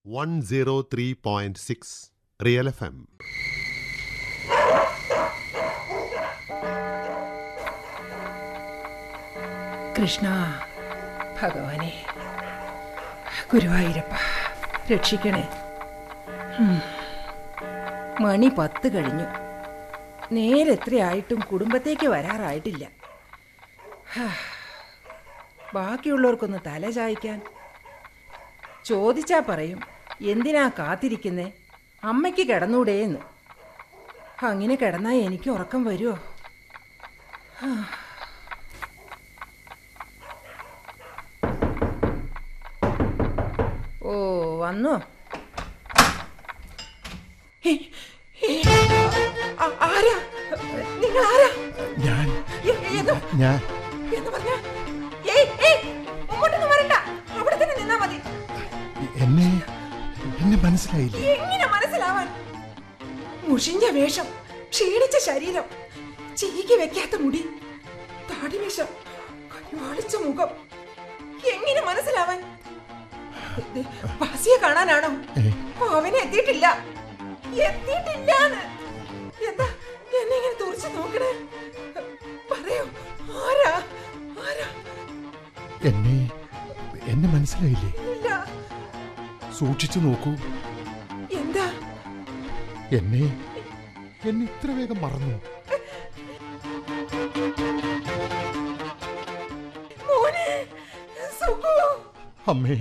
103.6 Real FM. Krishna ഭഗവാനെ ഗുരുവായൂരപ്പ രക്ഷിക്കണേ ഉം. മണി പത്ത് കഴിഞ്ഞു നേരെത്രയായിട്ടും കുടുംബത്തേക്ക് വരാറായിട്ടില്ല ഹാ. ബാക്കിയുള്ളവർക്കൊന്ന് തല ചായ്ക്കാൻ ചോദിച്ചാ പറയും എന്തിനാ കാത്തിരിക്കുന്നേ അമ്മയ്ക്ക് കിടന്നൂടേന്ന് അങ്ങനെ കിടന്നാ എനിക്ക് ഉറക്കം വരുമോ ഓ വന്നോ ഏ, ഏ, ആ- ആരാ നിങ്ങൾ ആരാ ഞാൻ എ- എന്ന് ഞാൻ എന്ന് പറഞ്ഞാ ഏയ് ഏയ് അങ്ങോട്ടൊന്നും വരണ്ട അവിടെ തന്നെ നിന്നാ മതി എന്നെ എന്നെ മനസ്സിലായില്ലേ എങ്ങനെ മനസ്സിലാവാൻ മുഷിഞ്ഞ വേഷം ക്ഷീണിച്ച ശരീരം ചീകി വെക്കാത്ത മുടി താടിവേഷം കരുവാളിച്ച മുഖം എങ്ങനെ മനസ്സിലാവാൻ ദേ, വാസിയെ കാണാനാണോ ഏ. അവനെ എത്തിയിട്ടില്ല എത്തിയിട്ടില്ലാന്ന് എന്താ എന്നെ ഇങ്ങനെ തുറച്ചു നോക്കണേ പറയൂ ആരാ ആരാ എന്നെ എന്നെ മനസ്സിലായില്ലേ ഇല്ല സൂക്ഷിച്ചു നോക്കൂ എന്താ എന്നെ എന്നെ ഇത്ര വേഗം മറന്നു മോനെ സുഖു അമ്മേ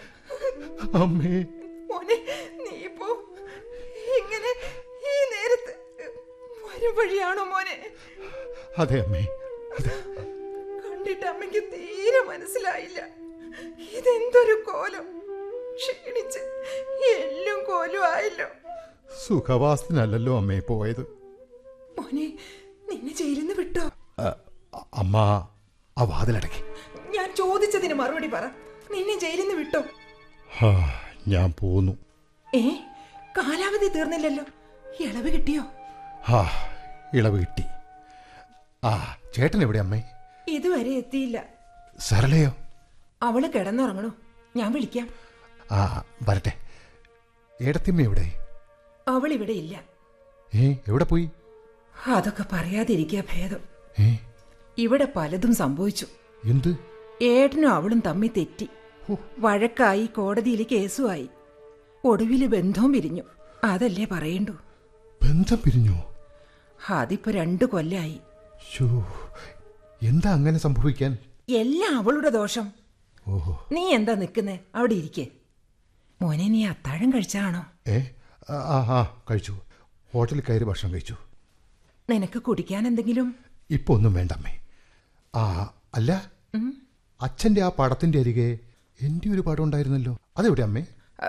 അമ്മേ മോനെ നീ ഇപ്പോ ഇങ്ങനെ ഈ നേരത്ത് വരും വഴിയാണോ മോനെ അതെ അമ്മേ കണ്ടിട്ട് അമ്മയ്ക്ക് തീരെ മനസ്സിലായില്ല ഇതെന്തൊരു കോലം ക്ഷീണിച്ച് എല്ലും കോലും ആയല്ലോ സുഖവാസത്തിനല്ലല്ലോ അമ്മേ പോയത് മോനെ നിന്നെ ജയിലിന്ന് വിട്ടോ അ- അമ്മ ആ വാതിലടക്കി ഞാൻ ചോദിച്ചതിന് മറുപടി പറ നിന്നെ ജയിലിന്ന് വിട്ടോ ഹാ, ഞാൻ പോന്നു ഏ കാലാവധി തീർന്നില്ലല്ലോ ഇളവ് കിട്ടിയോ ഹാ ഇളവ് കിട്ടി ആ ചേട്ടൻ എവിടെ അമ്മേ ഇതുവരെ എത്തിയില്ല സരളയോ അവള് കിടന്നുറങ്ങണു ഞാൻ വിളിക്കാം ആ വരട്ടെ ഏടത്തിമ്മ എവിടെ അവൾ ഇവിടെ ഇല്ല ഏ എവിടെ പോയി അതൊക്കെ പറയാതിരിക്കുക ഭേദം ഏ ഇവിടെ പലതും സംഭവിച്ചു എന്ത് ഏട്ടനും അവളും തമ്മിൽ തെറ്റി വഴക്കായി കോടതിയിൽ കേസുമായി ഒടുവില് ബന്ധവും പിരിഞ്ഞു അതല്ലേ പറയണ്ടു ബന്ധം പിരിഞ്ഞു അതിപ്പോ രണ്ടു കൊല്ലായി ശോ എന്താ അങ്ങനെ സംഭവിക്കാൻ എല്ലാം അവളുടെ ദോഷം ഓഹോ നീ എന്താ നിൽക്കുന്നേ അവിടെ ഇരിക്കേ മോനെ നീ അത്താഴം കഴിച്ചാണോ ഏ ആ, ആ ആ കഴിച്ചു ഹോട്ടലിൽ കയറി ഭക്ഷണം കഴിച്ചു നിനക്ക് കുടിക്കാൻ എന്തെങ്കിലും ഇപ്പൊ ഒന്നും വേണ്ട അമ്മേ ആ അല്ല അച്ഛന്റെ ആ പടത്തിന്റെ അരികെ എന്റെ ഒരു പടം ഉണ്ടായിരുന്നല്ലോ അതെവിടെ അമ്മേ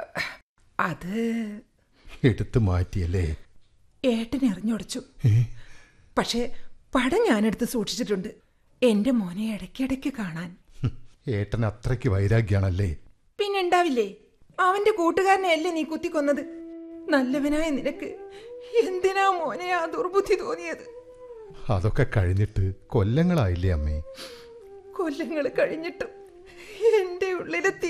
അത് എടുത്തു മാറ്റിയല്ലേ ഏട്ടൻ എറിഞ്ഞുടച്ചു ഏ പക്ഷേ പടം ഞാനെടുത്ത് സൂക്ഷിച്ചിട്ടുണ്ട് എന്റെ മോനെ ഇടയ്ക്കിടയ്ക്ക് കാണാൻ ഹും, ഏട്ടന് അത്രയ്ക്ക് വൈരാഗ്യാണല്ലേ പിന്നെ ഉണ്ടാവില്ലേ അവന്റെ കൂട്ടുകാരനെ അല്ലേ നീ കുത്തിക്കൊന്നത് നല്ലവനായ നിനക്ക് എന്തിനാ മോനെ ആ ദുർബുദ്ധി തോന്നിയത് അതൊക്കെ കഴിഞ്ഞിട്ട് കൊല്ലങ്ങളായില്ലേ അമ്മേ കൊല്ലങ്ങൾ കഴിഞ്ഞിട്ടും എന്റെ ഉള്ളിലെ തീ